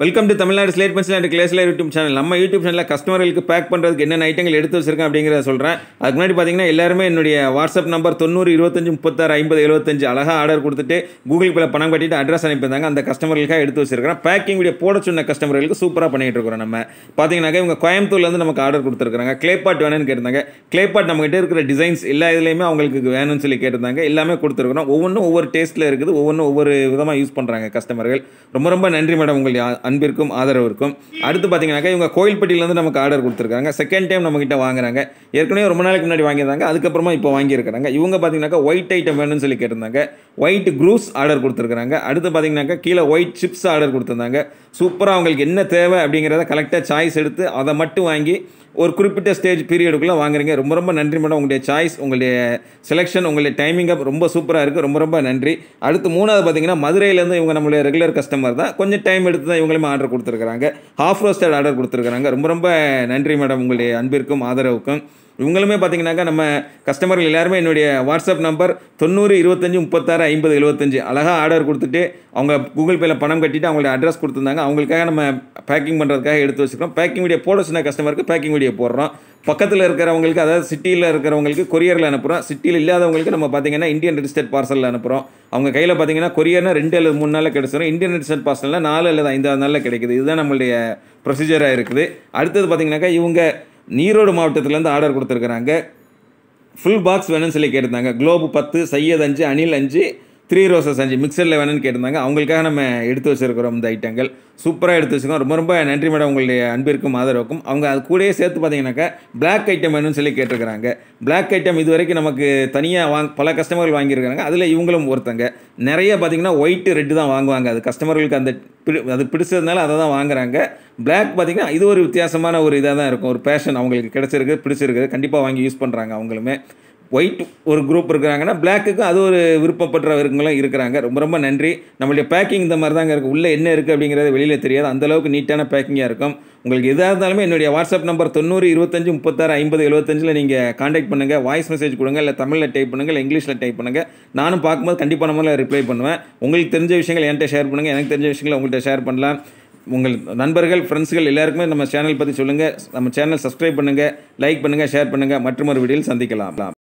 welcome to Tamil Nadu slate pencil and கிளேஸ்ல YouTube channel நம்ம YouTube சேனலில் கஸ்டமர்களுக்கு பேக் பண்ணுறதுக்கு என்னென்ன ஐட்டங்கள் எடுத்து வச்சிருக்கேன் அப்படிங்கிறத சொல்கிறேன் அதுக்கு முன்னாடி பார்த்தீங்கன்னா எல்லாருமே என்னுடைய வாட்ஸ்அப் நம்பர் தொண்ணூறு இருபத்தஞ்சு முப்பத்தாறு ஐம்பது எழுபத்தஞ்சு அழகாக ஆர்டர் கொடுத்துட்டு கூகுள் பேல பணம் கட்டிட்டு அட்ரஸ் அனுப்பியிருந்தாங்க அந்த கஸ்டமர்களுக்காக எடுத்து வச்சிருக்கிறேன் பேக்கிங் வீடியோ போட சொன்ன கஸ்டமர்களுக்கு சூப்பராக பண்ணிட்டு இருக்கிறோம் நம்ம பார்த்தீங்கன்னாக்கா இவங்க கோயம்புத்தூர்லேருந்து நமக்கு ஆர்டர் கொடுத்துருக்காங்க கிளே பாட் வேணும்னு கேட்டிருந்தாங்க கிளே பாட் நம்மகிட்ட இருக்கிற டிசைன்ஸ் எல்லா இதுலேயுமே அவங்களுக்கு வேணும்னு சொல்லி கேட்டிருந்தாங்க எல்லாமே கொடுத்துருக்குறோம் ஒவ்வொன்றும் ஒவ்வொரு டேஸ்ட்டில் இருக்குது ஒவ்வொன்றும் ஒவ்வொரு விதமாக யூஸ் பண்ணுறாங்க கஸ்டமர்கள் ரொம்ப ரொம்ப நன்றி மேடம் உங்களுடைய ஆ- அன்பிற்கும் ஆதரவிற்கும் அடுத்து பார்த்தீங்கன்னாக்கா இவங்க கோயில்பட்டியிலேருந்து நமக்கு ஆர்டர் கொடுத்துருக்காங்க செகண்ட் டைம் நம்மகிட்ட வாங்குறாங்க ஏற்கனவே ரொம்ப நாளைக்கு முன்னாடி வாங்கியிருந்தாங்க அதுக்கப்புறமா இப்போ வாங்கியிருக்கிறாங்க இவங்க பார்த்தீங்கன்னாக்கா ஒயிட் ஐட்டம் வேணும்னு சொல்லி கேட்டிருந்தாங்க ஒயிட் க்ரூஸ் ஆர்டர் கொடுத்துருக்காங்க அடுத்து பார்த்தீங்கன்னாக்கா கீழே ஒயிட் சிப்ஸ் ஆர்டர் கொடுத்துருந்தாங்க சூப்பராக அவங்களுக்கு என்ன தேவை அப்படிங்கிறத கரெக்டாக சாய்ஸ் எடுத்து அதை மட்டும் வாங்கி ஒரு குறிப்பிட்ட ஸ்டேஜ் பீரியடுக்குள்ளே வாங்குறீங்க ரொம்ப ரொம்ப நன்றி மேடம் உங்களுடைய சாய்ஸ் உங்களுடைய செலெக்ஷன் உங்களுடைய டைமிங் அப் ரொம்ப சூப்பராக இருக்குது ரொம்ப ரொம்ப நன்றி அடுத்து மூணாவது பார்த்தீங்கன்னா மதுரையிலேருந்து இவங்க நம்மளுடைய ரெகுலர் கஸ்டமர் தான் கொஞ்சம் டைம் எடுத்து தான் இவங்களுமே ஆர்டர் கொடுத்துருக்காங்க ஹாஃப் ரோஸ்டட் ஆர்டர் கொடுத்துருக்காங்க ரொம்ப ரொம்ப நன்றி மேடம் உங்களுடைய அன்பிற்கும் ஆதரவுக்கும் இவங்களுமே பார்த்தீங்கன்னாக்கா நம்ம கஸ்டமர்கள் எல்லாருமே என்னுடைய வாட்ஸ்அப் நம்பர் தொண்ணூறு இருபத்தஞ்சு முப்பத்தாறு ஐம்பது எழுபத்தஞ்சு அழகாக ஆர்டர் கொடுத்துட்டு அவங்க கூகுள் பேல பணம் கட்டிட்டு அவங்களுடைய அட்ரஸ் கொடுத்துருந்தாங்க அவங்களுக்காக நம்ம பேக்கிங் பண்ணுறதுக்காக எடுத்து வச்சுக்கிறோம் பேக்கிங் வீடியோ போட சொன்ன கஸ்டமருக்கு பேக்கிங் வீடியோ போடுறோம் பக்கத்தில் இருக்கிறவங்களுக்கு அதாவது சிட்டியில் இருக்கிறவங்களுக்கு கொரியரில் அனுப்புகிறோம் சிட்டியில் இல்லாதவங்களுக்கு நம்ம பார்த்தீங்கன்னா இந்தியன் ரெஜிஸ்டர்ட் பார்சலில் அனுப்புகிறோம் அவங்க கையில் பார்த்தீங்கன்னா கொரியர்னா ரெண்டு அல்லது மூணு நாளில் கிடச்சிடும் இந்தியன் ரெஜிஸ்டர்ட் பார்சலில் நாலு அல்லது ஐந்தாவது நாளில் கிடைக்குது இதுதான் நம்மளுடைய ப்ரொசீஜராக இருக்குது அடுத்தது பார்த்தீங்கன்னாக்கா இவங்க ஈரோடு மாவட்டத்துலேருந்து ஆர்டர் கொடுத்துருக்குறாங்க ஃபுல் பாக்ஸ் வேணும்னு சொல்லி கேட்டிருந்தாங்க குளோபு பத்து சையத் அஞ்சு அனில் அஞ்சு த்ரீ ரோசஸ் அஞ்சு மிக்சரில் வேணும்னு கேட்டிருந்தாங்க அவங்களுக்காக நம்ம எடுத்து வச்சிருக்கிறோம் இந்த ஐட்டங்கள் சூப்பராக எடுத்து வச்சுருக்கோம் ரொம்ப ரொம்ப நன்றி மேடம் உங்களுடைய அன்பிற்கும் ஆதரவுக்கும் அவங்க அது கூடயே சேர்த்து பார்த்தீங்கன்னாக்கா Black ஐட்டம் வேணும்னு சொல்லி கேட்டிருக்கிறாங்க Black ஐட்டம் இது வரைக்கும் நமக்கு தனியாக வாங் பல கஸ்டமர்கள் வாங்கியிருக்காங்க அதில் இவங்களும் ஒருத்தங்க நிறைய பார்த்தீங்கன்னா ஒயிட்டு ரெட்டு தான் வாங்குவாங்க அது கஸ்டமர்களுக்கு அந்த பிடி அது பிடிச்சதுனால அதை தான் வாங்குறாங்க Black பார்த்தீங்கன்னா இது ஒரு வித்தியாசமான ஒரு இதாக தான் இருக்கும் ஒரு பேஷன் அவங்களுக்கு கிடைச்சிருக்கு பிடிச்சிருக்கு கண்டிப்பாக வாங்கி யூஸ் பண்ணுறாங்க அவங்களுமே ஒயிட் ஒரு குரூப் இருக்கிறாங்கன்னா பிளாக்குக்கும் அது ஒரு விருப்பப்பட்டவர்களும் இருக்கிறாங்க ரொம்ப ரொம்ப நன்றி நம்மளுடைய பேக்கிங் இந்த மாதிரி தாங்க இருக்குது உள்ளே என்ன இருக்குது அப்படிங்கிறது வெளியில் தெரியாது அந்த அளவுக்கு நீட்டான பேக்கிங்காக இருக்கும் உங்களுக்கு எதாக இருந்தாலுமே என்னுடைய வாட்ஸ்அப் நம்பர் தொண்ணூறு இருபத்தஞ்சு முப்பத்தாறு ஐம்பது எழுபத்தஞ்சில் நீங்கள் காண்டாக்ட் பண்ணுங்கள் வாய்ஸ் மெசேஜ் கொடுங்க இல்லை தமிழில் டைப் பண்ணுங்கள் இல்லை இங்கிலீஷில் டைப் பண்ணுங்கள் நானும் பார்க்கும்போது கண்டிப்பாக நம்மள ரிப்ளை பண்ணுவேன் உங்களுக்கு தெரிஞ்ச விஷயங்கள் என்கிட்ட ஷேர் பண்ணுங்கள் எனக்கு தெரிஞ்ச விஷயங்களை உங்கள்கிட்ட ஷேர் பண்ணலாம் உங்கள் நண்பர்கள் ஃப்ரெண்ட்ஸ்கள் எல்லாருக்குமே நம்ம சேனல் பற்றி சொல்லுங்கள் நம்ம சேனல் சப்ஸ்கிரைப் பண்ணுங்கள் லைக் பண்ணுங்கள் ஷேர் பண்ணுங்கள் மற்றும் ஒரு வீடியோவில் சந்திக்கலாம்